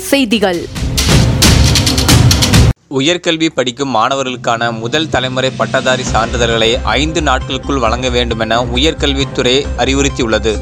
செய்திகள் உயர்கல்வி படிக்கும் மாணவர்களுக்கான முதல் தலைமுறை பட்டதாரி சான்றிதழ்களை ஐந்து நாட்களுக்குள் வழங்க வேண்டுமென உயர்கல்வித்துறை அறிவுறுத்தியுள்ளது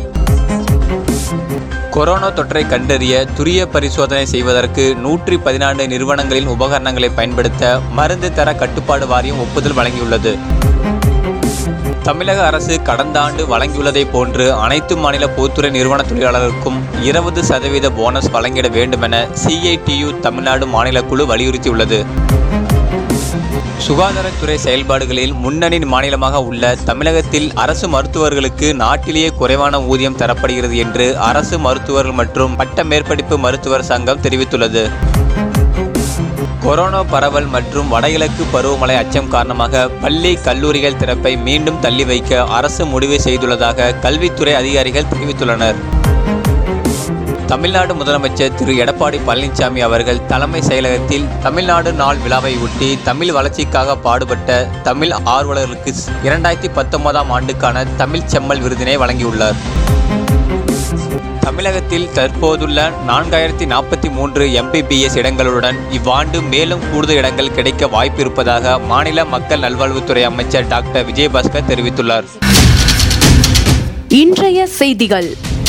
கொரோனா தொற்றை கண்டறிய துரிய பரிசோதனை செய்வதற்கு நூற்றி பதினான்கு நிறுவனங்களின் உபகரணங்களை பயன்படுத்த மருந்து தர கட்டுப்பாடு வாரியம் ஒப்புதல் வழங்கியுள்ளது தமிழக அரசு கடந்த ஆண்டு வழங்கியுள்ளதைப் போன்று அனைத்து மாநில பொதுத்துறை நிறுவன தொழிலாளர்களுக்கும் இருபது சதவீத போனஸ் வழங்கிட வேண்டுமென சிஐடியு தமிழ்நாடு மாநில குழு வலியுறுத்தியுள்ளது சுகாதாரத்துறை செயல்பாடுகளில் முன்னணி மாநிலமாக உள்ள தமிழகத்தில் அரசு மருத்துவர்களுக்கு நாட்டிலேயே குறைவான ஊதியம் தரப்படுகிறது என்று அரசு மருத்துவர்கள் மற்றும் பட்ட மேற்படிப்பு மருத்துவர் சங்கம் தெரிவித்துள்ளது கொரோனா பரவல் மற்றும் வடகிழக்கு பருவமழை அச்சம் காரணமாக பள்ளி கல்லூரிகள் திறப்பை மீண்டும் தள்ளி வைக்க அரசு முடிவு செய்துள்ளதாக கல்வித்துறை அதிகாரிகள் தெரிவித்துள்ளனர் தமிழ்நாடு முதலமைச்சர் திரு எடப்பாடி பழனிசாமி அவர்கள் தலைமை செயலகத்தில் தமிழ்நாடு நாள் விழாவை ஒட்டி தமிழ் வளர்ச்சிக்காக பாடுபட்ட தமிழ் ஆர்வலர்களுக்கு இரண்டாயிரத்தி பத்தொன்பதாம் ஆண்டுக்கான தமிழ் செம்மல் விருதினை வழங்கியுள்ளார் தமிழகத்தில் தற்போதுள்ள நான்காயிரத்தி நாற்பத்தி மூன்று எம்பிபிஎஸ் இடங்களுடன் இவ்வாண்டு மேலும் கூடுதல் இடங்கள் கிடைக்க வாய்ப்பு இருப்பதாக மாநில மக்கள் நல்வாழ்வுத்துறை அமைச்சர் டாக்டர் விஜயபாஸ்கர் தெரிவித்துள்ளார் இன்றைய செய்திகள்